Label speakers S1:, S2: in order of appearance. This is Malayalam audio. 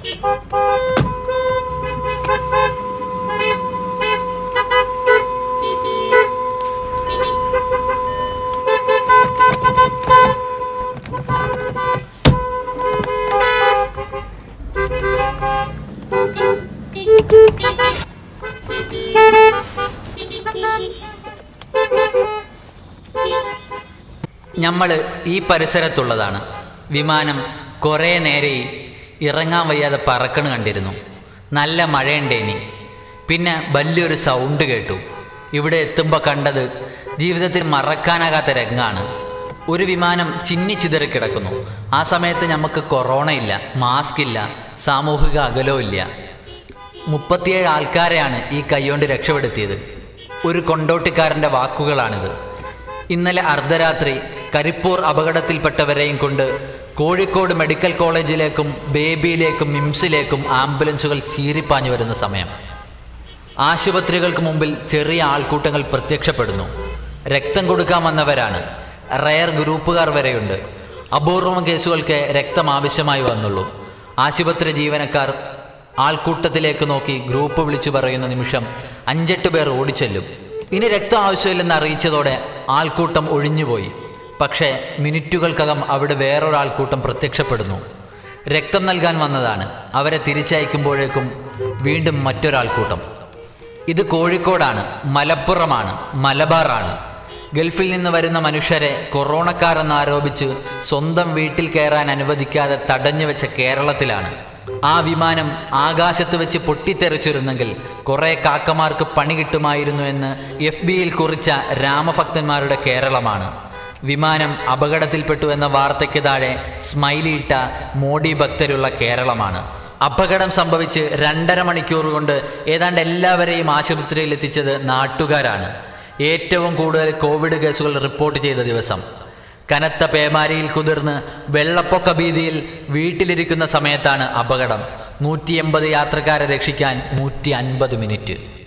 S1: നമ്മൾ ഈ പരിസരത്തുള്ളതാണ് വിമാനം കുറേ നേരെ ഇറങ്ങാൻ വയ്യാതെ പറക്കണ് കണ്ടിരുന്നു നല്ല മഴയുണ്ടേനി പിന്നെ വലിയൊരു സൗണ്ട് കേട്ടു ഇവിടെ എത്തുമ്പോൾ കണ്ടത് ജീവിതത്തിൽ മറക്കാനാകാത്ത രംഗാണ് ഒരു വിമാനം ചിന്നി ചിതറി കിടക്കുന്നു ആ സമയത്ത് നമുക്ക് കൊറോണ ഇല്ല മാസ്ക് ഇല്ല സാമൂഹിക അകലവും ഇല്ല മുപ്പത്തിയേഴ് ആൾക്കാരെയാണ് ഈ കൈകൊണ്ട് രക്ഷപ്പെടുത്തിയത് ഒരു കൊണ്ടോട്ടിക്കാരൻ്റെ വാക്കുകളാണിത് ഇന്നലെ അർദ്ധരാത്രി കരിപ്പൂർ അപകടത്തിൽപ്പെട്ടവരെയും കൊണ്ട് കോഴിക്കോട് മെഡിക്കൽ കോളേജിലേക്കും ബേബിയിലേക്കും മിംസിലേക്കും ആംബുലൻസുകൾ ചീറിപ്പാഞ്ഞു വരുന്ന സമയം ആശുപത്രികൾക്ക് മുമ്പിൽ ചെറിയ ആൾക്കൂട്ടങ്ങൾ പ്രത്യക്ഷപ്പെടുന്നു രക്തം കൊടുക്കാൻ വന്നവരാണ് റയർ ഗ്രൂപ്പുകാർ വരെയുണ്ട് അപൂർവം കേസുകൾക്ക് രക്തം ആവശ്യമായി വന്നുള്ളൂ ആശുപത്രി ജീവനക്കാർ ആൾക്കൂട്ടത്തിലേക്ക് നോക്കി ഗ്രൂപ്പ് വിളിച്ചു പറയുന്ന നിമിഷം അഞ്ചെട്ട് പേർ ഓടിച്ചെല്ലും ഇനി രക്തം ആവശ്യമില്ലെന്ന് അറിയിച്ചതോടെ ആൾക്കൂട്ടം ഒഴിഞ്ഞുപോയി പക്ഷേ മിനിറ്റുകൾക്കകം അവിടെ വേറൊരാൾക്കൂട്ടം പ്രത്യക്ഷപ്പെടുന്നു രക്തം നൽകാൻ വന്നതാണ് അവരെ തിരിച്ചയക്കുമ്പോഴേക്കും വീണ്ടും മറ്റൊരാൾക്കൂട്ടം ഇത് കോഴിക്കോടാണ് മലപ്പുറമാണ് മലബാറാണ് ഗൾഫിൽ നിന്ന് വരുന്ന മനുഷ്യരെ കൊറോണക്കാരെന്ന് ആരോപിച്ച് സ്വന്തം വീട്ടിൽ കയറാൻ അനുവദിക്കാതെ തടഞ്ഞു വെച്ച കേരളത്തിലാണ് ആ വിമാനം ആകാശത്ത് വെച്ച് പൊട്ടിത്തെറിച്ചിരുന്നെങ്കിൽ കുറേ കാക്കമാർക്ക് പണി കിട്ടുമായിരുന്നു എന്ന് എഫ് ബിയിൽ കുറിച്ച രാമഭക്തന്മാരുടെ കേരളമാണ് വിമാനം അപകടത്തിൽപ്പെട്ടു എന്ന വാർത്തയ്ക്ക് താഴെ സ്മൈലി ഇട്ട മോഡി ഭക്തരുള്ള കേരളമാണ് അപകടം സംഭവിച്ച് രണ്ടര മണിക്കൂർ കൊണ്ട് ഏതാണ്ട് എല്ലാവരെയും ആശുപത്രിയിൽ എത്തിച്ചത് നാട്ടുകാരാണ് ഏറ്റവും കൂടുതൽ കോവിഡ് കേസുകൾ റിപ്പോർട്ട് ചെയ്ത ദിവസം കനത്ത പേമാരിയിൽ കുതിർന്ന് വെള്ളപ്പൊക്ക ഭീതിയിൽ വീട്ടിലിരിക്കുന്ന സമയത്താണ് അപകടം നൂറ്റി എൺപത് യാത്രക്കാരെ രക്ഷിക്കാൻ നൂറ്റി അൻപത് മിനിറ്റ്